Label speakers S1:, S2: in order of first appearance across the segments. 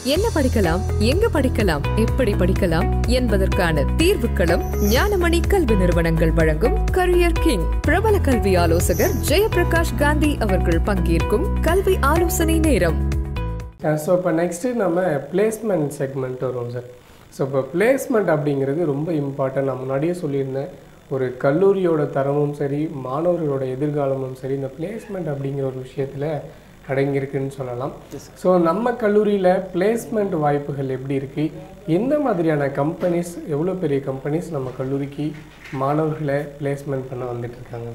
S1: என்ன படிக்கலாம் எங்க படிக்கலாம் எப்படி படிக்கலாம் என்பதற்கான தீர்வுக்களம் ஞானமணி கல்வி நிறுவனங்கள் வழங்கும் கரியர் கிங் பிரபல கல்வி ஆலோசகர் ஜெயபிரகாஷ் காந்தி அவர்கள் பங்கேற்கும் கல்வி ஆலோசனை நேரம்
S2: ஸோ இப்போ நெக்ஸ்ட்டு நம்ம பிளேஸ்மெண்ட் செக்மெண்ட் வரும் சார் ஸோ இப்போ பிளேஸ்மெண்ட் அப்படிங்கிறது ரொம்ப இம்பார்ட்டன்ட் நான் முன்னாடியே சொல்லியிருந்தேன் ஒரு கல்லூரியோட தரமும் சரி மாணவர்களோட எதிர்காலமும் சரி இந்த பிளேஸ்மெண்ட் அப்படிங்கிற ஒரு விஷயத்தில் அடங்கியிருக்குன்னு சொல்லலாம் ஸோ நம்ம கல்லூரியில் பிளேஸ்மெண்ட் வாய்ப்புகள் எப்படி இருக்குது எந்த மாதிரியான கம்பெனிஸ் எவ்வளோ பெரிய கம்பெனிஸ் நம்ம கல்லூரிக்கு மாணவர்களை பிளேஸ்மெண்ட் பண்ண வந்துட்டு இருக்காங்க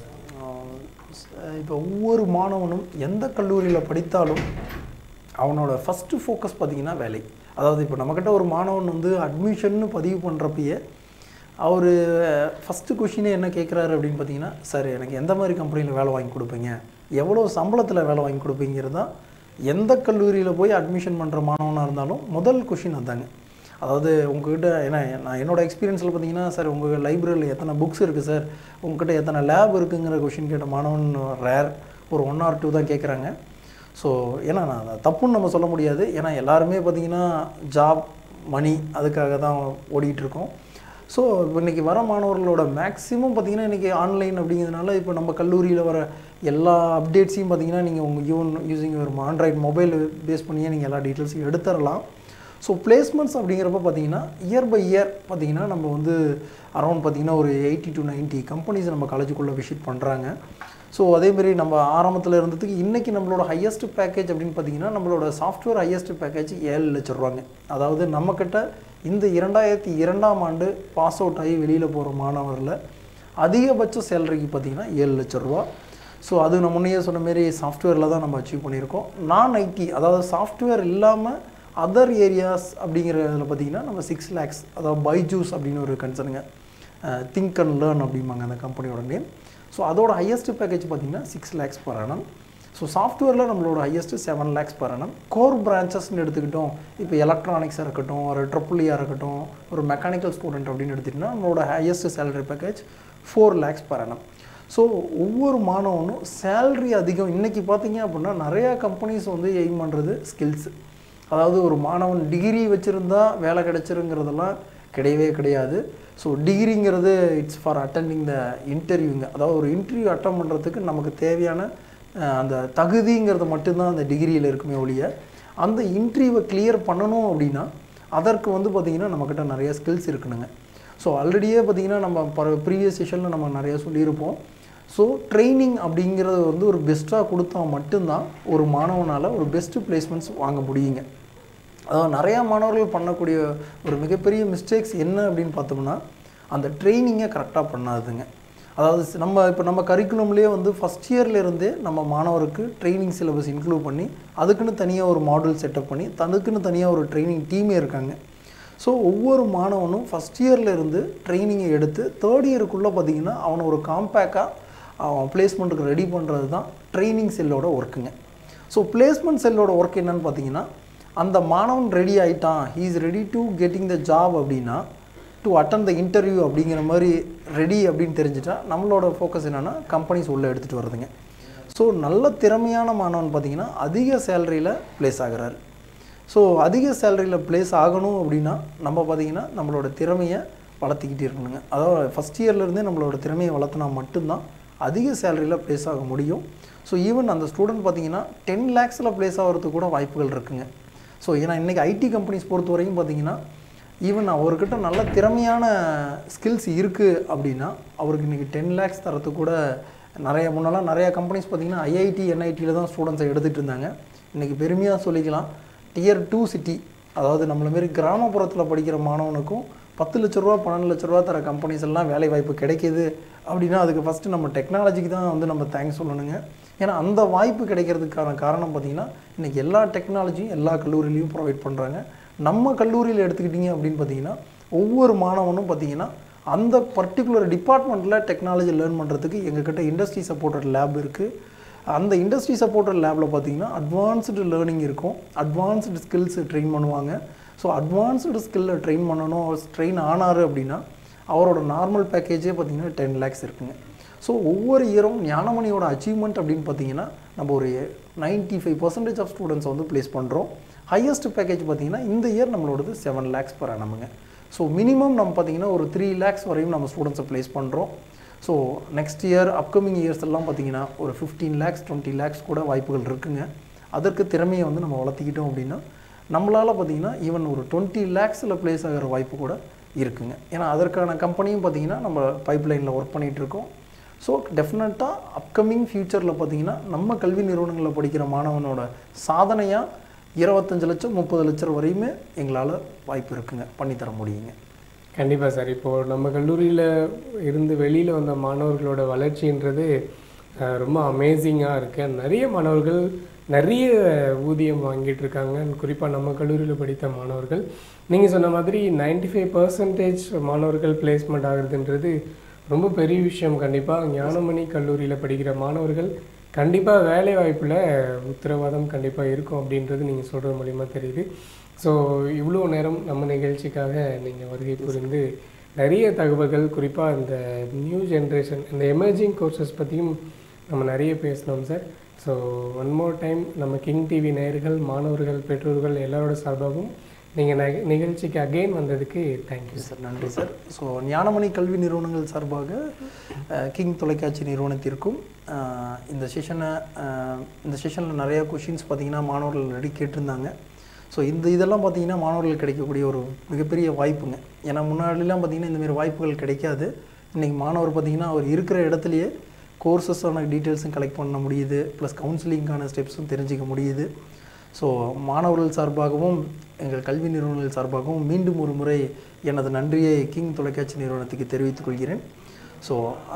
S2: சார்
S3: இப்போ ஒவ்வொரு மாணவனும் எந்த கல்லூரியில் படித்தாலும் அவனோட ஃபஸ்ட்டு ஃபோக்கஸ் பார்த்திங்கன்னா வேலை அதாவது இப்போ நம்மக்கிட்ட ஒரு மாணவன் வந்து அட்மிஷன்னு பதிவு பண்ணுறப்பயே அவர் ஃபஸ்ட்டு கொஷினே என்ன கேட்குறாரு அப்படின்னு பார்த்தீங்கன்னா சார் எனக்கு எந்த மாதிரி கம்பெனியில் வேலை வாங்கி கொடுப்பீங்க எவ்வளோ சம்பளத்தில் வேலை வாங்கி கொடுப்பீங்கிறது தான் எந்த கல்லூரியில் போய் அட்மிஷன் பண்ணுற மாணவனாக இருந்தாலும் முதல் கொஷின் அதாங்க அதாவது உங்ககிட்ட ஏன்னா நான் என்னோடய எக்ஸ்பீரியன்ஸில் பார்த்தீங்கன்னா சார் உங்கள் லைப்ரரியில் எத்தனை புக்ஸ் இருக்குது சார் உங்ககிட்ட எத்தனை லேப் இருக்குங்கிற கொஷின் கேட்ட மாணவன் ரேர் ஒரு ஒன் ஆர் டூ தான் கேட்குறாங்க ஸோ ஏன்னா நான் அதை தப்புன்னு நம்ம சொல்ல முடியாது ஏன்னா எல்லாருமே பார்த்தீங்கன்னா ஜாப் மணி அதுக்காக தான் ஓடிட்டு இருக்கோம் ஸோ இன்றைக்கி வர மாணவர்களோட மேக்ஸிமம் பார்த்தீங்கன்னா இன்றைக்கி ஆன்லைன் அப்படிங்கிறதுனால இப்போ நம்ம கல்லூரியில் வர எல்லா அப்டேட்ஸையும் பார்த்தீங்கன்னா நீங்கள் உங்கள் யூன் யூஸிங் ஒரு ஆண்ட்ராய்ட் மொபைல் பேஸ் பண்ணியே நீங்கள் எல்லா டீட்டெயில்ஸையும் எடுத்துடலாம் ஸோ பிளேஸ்மெண்ட்ஸ் அப்படிங்கிறப்ப பார்த்தீங்கன்னா இயர் பை இயர் பார்த்தீங்கன்னா நம்ம வந்து அரௌண்ட் பார்த்தீங்கன்னா ஒரு எயிட்டி டு 90 கம்பெனிஸ் நம்ம காலேஜுக்குள்ளே விசிட் பண்ணுறாங்க ஸோ அதேமாரி நம்ம ஆரம்பத்தில் இருந்ததுக்கு இன்றைக்கி நம்மளோட ஹையஸ்ட் பேக்கேஜ் அப்படின்னு பார்த்தீங்கன்னா நம்மளோட சாஃப்ட்வேர் ஹையஸ்ட் பேக்கேஜ் ஏழு லட்ச ரூபாங்க அதாவது நம்மக்கிட்ட இந்த இரண்டாயிரத்தி இரண்டாம் ஆண்டு பாஸ் அவுட் ஆகி வெளியில் போகிற மாணவரில் அதிகபட்ச சேலரிக்கு பார்த்தீங்கன்னா ஏழு லட்ச ரூபா ஸோ அது நான் முன்னையே சொன்ன மாரி சாஃப்ட்வேரில் தான் நம்ம அச்சீவ் பண்ணியிருக்கோம் நான் ஐடி அதாவது சாஃப்ட்வேர் இல்லாமல் அதர் ஏரியாஸ் அப்படிங்கிறதுல பார்த்தீங்கன்னா நம்ம சிக்ஸ் லேக்ஸ் அதாவது பைஜூஸ் அப்படின்னு ஒரு கன்சர்னுங்க திங்க் அண்ட் லேர்ன் அப்படிம்பாங்க அந்த கம்பெனியோட நேம் ஸோ அதோட ஹையஸ்ட் பேக்கேஜ் பார்த்தீங்கன்னா six lakhs per annum so சாஃப்ட்வேரில் நம்மளோட highest seven lakhs per annum core பிரான்ச்சஸ்னு எடுத்துக்கிட்டோம் இப்போ எலக்ட்ரானிக்ஸாக இருக்கட்டும் ஒரு ட்ரிபிளியாக இருக்கட்டும் ஒரு மெக்கானிக்கல் ஸ்டூடெண்ட் அப்படின்னு எடுத்துக்கிட்டோம்னா நம்மளோட highest salary package four lakhs per annum so ஒவ்வொரு மாணவனும் சேல்ரி அதிகம் இன்றைக்கி பார்த்தீங்க அப்படின்னா நிறையா கம்பெனிஸ் வந்து எய்ம் பண்ணுறது ஸ்கில்ஸ் அதாவது ஒரு மாணவன் டிகிரி வச்சுருந்தா வேலை கிடைச்சிருங்கிறதெல்லாம் கிடையவே கிடையாது ஸோ டிகிரிங்கிறது இட்ஸ் ஃபார் அட்டெண்டிங் த இன்டர்வியூங்க அதாவது ஒரு இன்டர்வியூ அட்டன் பண்ணுறதுக்கு நமக்கு தேவையான அஹ், அந்த தகுதிங்கிறது மட்டும்தான் அந்த டிகிரியில் இருக்குமே ஒழிய அந்த இன்டர்வியூவை கிளியர் பண்ணணும் அப்படின்னா அதற்கு வந்து பார்த்திங்கன்னா நம்மக்கிட்ட நிறைய ஸ்கில்ஸ் இருக்கணுங்க ஸோ ஆல்ரெடியே பார்த்திங்கன்னா நம்ம ப்ரீவியஸ் செஷனில் நம்ம நிறைய சொல்லியிருப்போம் ஸோ ட்ரைனிங் அப்படிங்கிறது வந்து ஒரு பெஸ்ட்டாக கொடுத்தா மட்டும்தான் ஒரு மாணவனால் ஒரு பெஸ்ட்டு பிளேஸ்மெண்ட்ஸ் வாங்க முடியுங்க அதாவது நிறையா மாணவர்கள் பண்ணக்கூடிய ஒரு மிகப்பெரிய மிஸ்டேக்ஸ் என்ன அப்படின்னு பார்த்தோம்னா அந்த ட்ரைனிங்கை கரெக்டாக பண்ணாதுங்க அதாவது ஸ்- நம்ம இப்போ நம்ம கரிக்குலம்லேயே வந்து ஃபஸ்ட் இயர்லேருந்தே நம்ம மாணவருக்கு ட்ரைனிங் சிலபஸ் இன்க்ளூட் பண்ணி அதுக்குன்னு தனியாக ஒரு மாடல் செட்டப் பண்ணி அதுக்குன்னு தனியாக ஒரு ட்ரைனிங் டீமே இருக்காங்க ஸோ ஒவ்வொரு மாணவனும் ஃபஸ்ட் இயர்லேருந்து ட்ரைனிங்கை எடுத்து தேர்ட் இயருக்குள்ளே பார்த்தீங்கன்னா அவனை ஒரு காம்பேக்டாக அவன் பிளேஸ்மெண்ட்டுக்கு ரெடி பண்ணுறது தான் ட்ரைனிங் செல்லோட ஒர்க்குங்க ஸோ பிளேஸ்மெண்ட் செல்லோட ஒர்க் என்னன்னு பார்த்தீங்கன்னா அந்த மாணவன் ரெடி ஆயிட்டான் he is ready to getting the job அப்படின்னா டு அட்டன் த இன்டர்வியூ அப்படிங்கிற மாதிரி ரெடி அப்படின்னு தெரிஞ்சுட்டா நம்மளோட ஃபோக்கஸ் என்னென்னா கம்பெனிஸ் உள்ளே எடுத்துகிட்டு வருதுங்க ஸோ நல்ல திறமையான மாணவன் பார்த்தீங்கன்னா அதிக சேலரியில் ப்ளேஸ் ஆகுறாரு ஸோ அதிக சேலரியில் ப்ளேஸ் ஆகணும் அப்படின்னா நம்ம பார்த்தீங்கன்னா நம்மளோட திறமையை வளர்த்திக்கிட்டே இருக்கணுங்க அதாவது ஃபஸ்ட் இயர்லேருந்தே நம்மளோட திறமையை வளர்த்துனா மட்டும்தான் அதிக சேலரியில் ப்ளேஸ் ஆக முடியும் ஸோ ஈவன் அந்த ஸ்டூடெண்ட் பார்த்தீங்கன்னா டென் லேக்ஸில் ப்ளேஸ் ஆகிறதுக்கு கூட வாய்ப்புகள் இருக்குங்க ஸோ ஏன்னா இன்றைக்கி ஐடி கம்பெனிஸ் பொறுத்த வரைக்கும் பார்த்தீங்கன்னா ஈவன் அவர்கிட்ட நல்ல திறமையான ஸ்கில்ஸ் இருக்குது அப்படின்னா அவருக்கு இன்றைக்கி டென் லேக்ஸ் தரத்துக்கு கூட நிறைய முன்னெல்லாம் நிறையா கம்பெனிஸ் பார்த்தீங்கன்னா ஐஐடி என்ஐடியில் தான் ஸ்டூடெண்ட்ஸை எடுத்துகிட்டு இருந்தாங்க இன்றைக்கி பெருமையாக சொல்லிக்கலாம் டியர் டூ சிட்டி அதாவது நம்மள மாரி கிராமப்புறத்தில் படிக்கிற மாணவனுக்கும் பத்து லட்ச ரூபா பன்னெண்டு லட்ச ரூபா தர கம்பெனிஸ் எல்லாம் வேலை வாய்ப்பு கிடைக்கிது அப்படின்னா அதுக்கு ஃபஸ்ட்டு நம்ம டெக்னாலஜிக்கு தான் வந்து நம்ம தேங்க்ஸ் சொல்லணுங்க ஏன்னா அந்த வாய்ப்பு கிடைக்கிறதுக்கான காரணம் பார்த்திங்கன்னா இன்றைக்கி எல்லா டெக்னாலஜியும் எல்லா கல்லூரிலையும் ப்ரொவைட் பண்ணுறாங்க நம்ம கல்லூரியில் எடுத்துக்கிட்டிங்க அப்படின்னு பார்த்தீங்கன்னா ஒவ்வொரு மாணவனும் பார்த்தீங்கன்னா அந்த பர்டிகுலர் டிபார்ட்மெண்ட்டில் டெக்னாலஜி லேர்ன் பண்ணுறதுக்கு எங்ககிட்ட இண்டஸ்ட்ரி சப்போர்ட்டட் லேப் இருக்குது அந்த இண்டஸ்ட்ரி சப்போர்ட்டட் லேபில் பார்த்தீங்கன்னா அட்வான்ஸ்டு லேர்னிங் இருக்கும் அட்வான்ஸ்டு ஸ்கில்ஸ் ட்ரெயின் பண்ணுவாங்க ஸோ அட்வான்ஸ்டு ஸ்கில்லை ட்ரெயின் பண்ணணும் ட்ரெயின் ஆனார் அப்படின்னா அவரோட நார்மல் பேக்கேஜே பார்த்தீங்கன்னா டென் லேக்ஸ் இருக்குங்க ஸோ ஒவ்வொரு இயரும் ஞானமணியோட அச்சீவ்மெண்ட் அப்படின்னு பார்த்தீங்கன்னா நம்ம ஒரு ninety five percentage of students வந்து ப்ளேஸ் பண்ணுறோம் ஹையஸ்ட் பேக்கேஜ் பார்த்தீங்கன்னா இந்த இயர் நம்மளோடது செவன் லேக்ஸ் per annumங்க ஸோ மினிமம் நம்ம பார்த்தீங்கன்னா ஒரு த்ரீ லேக்ஸ் வரையும் நம்ம ஸ்டூடெண்ட்ஸை ப்ளேஸ் பண்ணுறோம் so next year upcoming years எல்லாம் பார்த்தீங்கன்னா ஒரு ஃபிஃப்டீன் லேக்ஸ் டுவெண்ட்டி லேக்ஸ் கூட வாய்ப்புகள் இருக்குங்க அதற்கு திறமையை வந்து நம்ம வளர்த்திக்கிட்டோம் அப்படின்னா நம்மளால் பார்த்தீங்கன்னா ஈவன் ஒரு டுவெண்ட்டி லேக்ஸில் ப்ளேஸ் ஆகிற வாய்ப்பு கூட இருக்குங்க ஏன்னா அதற்கான கம்பெனியும் பார்த்தீங்கன்னா நம்ம பைப்லைனில் ஒர்க் பண்ணிகிட்டு இருக்கோம் ஸோ டெஃபினட்டாக அப்கமிங் ஃப்யூச்சரில் பார்த்தீங்கன்னா நம்ம கல்வி நிறுவனங்களில் படிக்கிற மாணவனோட சாதனையாக இருபத்தஞ்சு லட்சம் முப்பது லட்சம் வரையுமே எங்களால் வாய்ப்பு இருக்குங்க பண்ணித்தர முடியுங்க
S2: கண்டிப்பாக சார் இப்போது நம்ம கல்லூரியில் இருந்து வெளியில் வந்த மாணவர்களோட வளர்ச்சின்றது அஹ், ரொம்ப அமேசிங்காக இருக்கு நிறைய மாணவர்கள் நிறைய ஊதியம் வாங்கிட்டு இருக்காங்க குறிப்பாக நம்ம கல்லூரியில் படித்த மாணவர்கள் நீங்கள் சொன்ன மாதிரி 95% ஃபைவ் பர்சன்டேஜ் மாணவர்கள் பிளேஸ்மெண்ட் ஆகுறதுன்றது ரொம்ப பெரிய விஷயம் கண்டிப்பாக ஞானமணி கல்லூரியில் படிக்கிற மாணவர்கள் கண்டிப்பாக வேலை வாய்ப்பில் உத்தரவாதம் கண்டிப்பாக இருக்கும் அப்படின்றது நீங்கள் சொல்கிறது மூலிமா தெரியுது ஸோ இவ்வளோ நேரம் நம்ம நிகழ்ச்சிக்காக நீங்கள் வருகை புரிந்து நிறைய தகவல்கள் குறிப்பாக இந்த நியூ ஜென்ரேஷன் இந்த எமர்ஜிங் கோர்சஸ் பற்றியும் நம்ம நிறைய பேசினோம் sir so one more time நம்ம கிங் டிவி நேயர்கள் மாணவர்கள் பெற்றோர்கள் எல்லாரோட சார்பாகவும் நீங்கள் நிகழ்ச்சிக்கு அகைன் வந்ததுக்கு தேங்க்யூ
S3: சார் நன்றி சார் ஸோ ஞானமணி கல்வி நிறுவனங்கள் சார்பாக அஹ், கிங் தொலைக்காட்சி நிறுவனத்திற்கும் அஹ், இந்த செஷனை இந்த செஷனில் நிறைய கொஷின்ஸ் பார்த்தீங்கன்னா மாணவர்கள் ஆல்ரெடி கேட்டிருந்தாங்க ஸோ இந்த இதெல்லாம் பார்த்தீங்கன்னா மாணவர்களுக்கு கிடைக்கக்கூடிய ஒரு மிகப்பெரிய வாய்ப்புங்க ஏன்னா முன்னாடிலாம் பார்த்தீங்கன்னா இந்தமாரி வாய்ப்புகள் கிடைக்காது இன்றைக்கி மாணவர் பார்த்தீங்கன்னா அவர் இருக்கிற இடத்துலையே கோர்சஸான டீட்டெயில்ஸும் கலெக்ட் பண்ண முடியுது ப்ளஸ் கவுன்சிலிங்கான ஸ்டெப்ஸும் தெரிஞ்சிக்க முடியுது ஸோ மாணவர்கள் சார்பாகவும் எங்கள் கல்வி நிறுவனங்கள் சார்பாகவும் மீண்டும் ஒரு முறை எனது நன்றியை கிங் தொலைக்காட்சி நிறுவனத்துக்கு தெரிவித்துக் கொள்கிறேன் ஸோ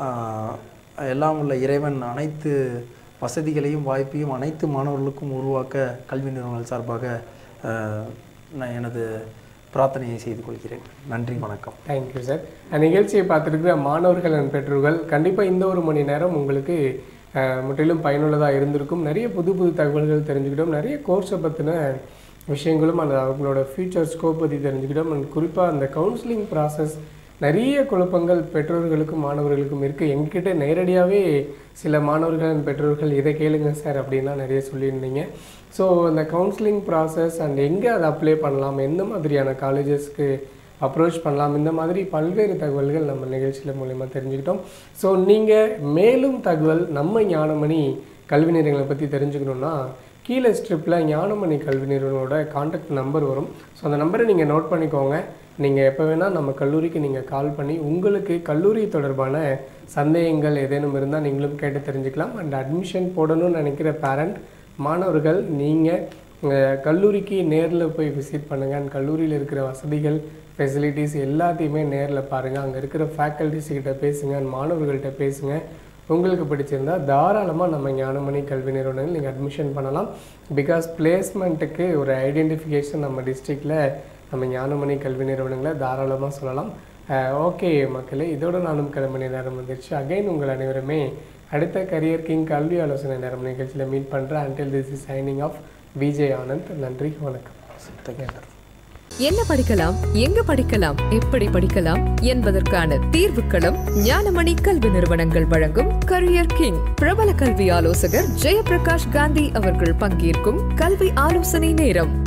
S3: எல்லாம் உள்ள இறைவன் அனைத்து வசதிகளையும் வாய்ப்பையும் அனைத்து மாணவர்களுக்கும் உருவாக்க கல்வி நிறுவனங்கள் சார்பாக ஆஹ், நான் எனது பிரார்த்தனையை செய்து கொள்கிறேன் நன்றி வணக்கம்
S2: தேங்க்யூ சார் நிகழ்ச்சியை பார்த்துருக்கிற மாணவர்கள் and பெற்றோர்கள் கண்டிப்பாக இந்த ஒரு மணி நேரம் உங்களுக்கு அஹ், முற்றிலும் பயனுள்ளதாக இருந்திருக்கும் நிறைய புது புது தகவல்கள் தெரிஞ்சுக்கிட்டோம் நிறைய கோர்ஸை பற்றின விஷயங்களும் அந்த அவங்களோட ஃபியூச்சர் ஸ்கோப் பற்றி தெரிஞ்சுக்கிட்டோம் அண்ட் குறிப்பாக அந்த கவுன்சிலிங் ப்ராசஸ் நிறைய குழப்பங்கள் பெற்றோர்களுக்கும் மாணவர்களுக்கும் இருக்குது எங்ககிட்ட நேரடியாகவே சில மாணவர்கள் and பெற்றோர்கள் இதை கேளுங்க சார் அப்படின்லாம் நிறைய சொல்லியிருந்தீங்க ஸோ அந்த கவுன்சிலிங் ப்ராசஸ் அண்ட் எங்கே அதை அப்ளை பண்ணலாம் எந்த மாதிரியான காலேஜஸ்க்கு அப்ரோச் பண்ணலாம் இந்த மாதிரி பல்வேறு தகவல்கள் நம்ம நிகழ்ச்சியில் மூலயமா தெரிஞ்சுக்கிட்டோம் ஸோ நீங்கள் மேலும் தகவல் நம்ம ஞானமணி கல்வி நிறுவனங்களை பற்றி தெரிஞ்சுக்கணுன்னா கீழே ஸ்ட்ரிப்பில் ஞானமணி கல்வி நிறுவனோட காண்டாக்ட் நம்பர் வரும் ஸோ அந்த நம்பரை நீங்கள் நோட் பண்ணிக்கோங்க நீங்கள் எப்போ வேணால் நம்ம கல்லூரிக்கு நீங்கள் கால் பண்ணி உங்களுக்கு கல்லூரி தொடர்பான சந்தேகங்கள் ஏதேனும் இருந்தால் நீங்களும் கேட்டு தெரிஞ்சுக்கலாம் அண்ட் அட்மிஷன் போடணும்னு நினைக்கிற பேரண்ட் மாணவர்கள் நீங்கள் கல்லூரிக்கு நேரில் போய் விசிட் பண்ணுங்கள் அண்ட் கல்லூரியில் இருக்கிற வசதிகள் ஃபெசிலிட்டிஸ் எல்லாத்தையுமே நேரில் பாருங்கள் அங்கே இருக்கிற faculties கிட்ட பேசுங்க and மாணவர்கள்ட்ட பேசுங்க உங்களுக்கு பிடிச்சிருந்தா தாராளமாக நம்ம ஞானமணி கல்வி நிறுவனங்கள் நீங்கள் அட்மிஷன் பண்ணலாம் பிகாஸ் பிளேஸ்மெண்ட்டுக்கு ஒரு ஐடென்டிஃபிகேஷன் நம்ம டிஸ்ட்ரிக்டில் நம்ம ஞானமணி கல்வி நிறுவனங்களை தாராளமாக சொல்லலாம் ஓகே மக்களே இதோட நானும் கிளம்பின நேரம் வந்துருச்சு அகைன் உங்கள் அனைவருமே அடுத்த கரியர் கிங் கல்வி ஆலோசனை நேரம் நிகழ்ச்சியில் மீட் பண்ணுறேன் until this is signing off Vijay Anand நன்றி வணக்கம்
S3: தேங்க்யூ சார்
S1: என்ன படிக்கலாம் எங்க படிக்கலாம் எப்படி படிக்கலாம் என்பதற்கான தீர்வுகளும் ஞானமணி கல்வி நிறுவனங்கள் வழங்கும் கரியர் கிங் பிரபல கல்வி ஆலோசகர் ஜெயபிரகாஷ் காந்தி அவர்கள் பங்கேற்கும் கல்வி ஆலோசனை நேரம்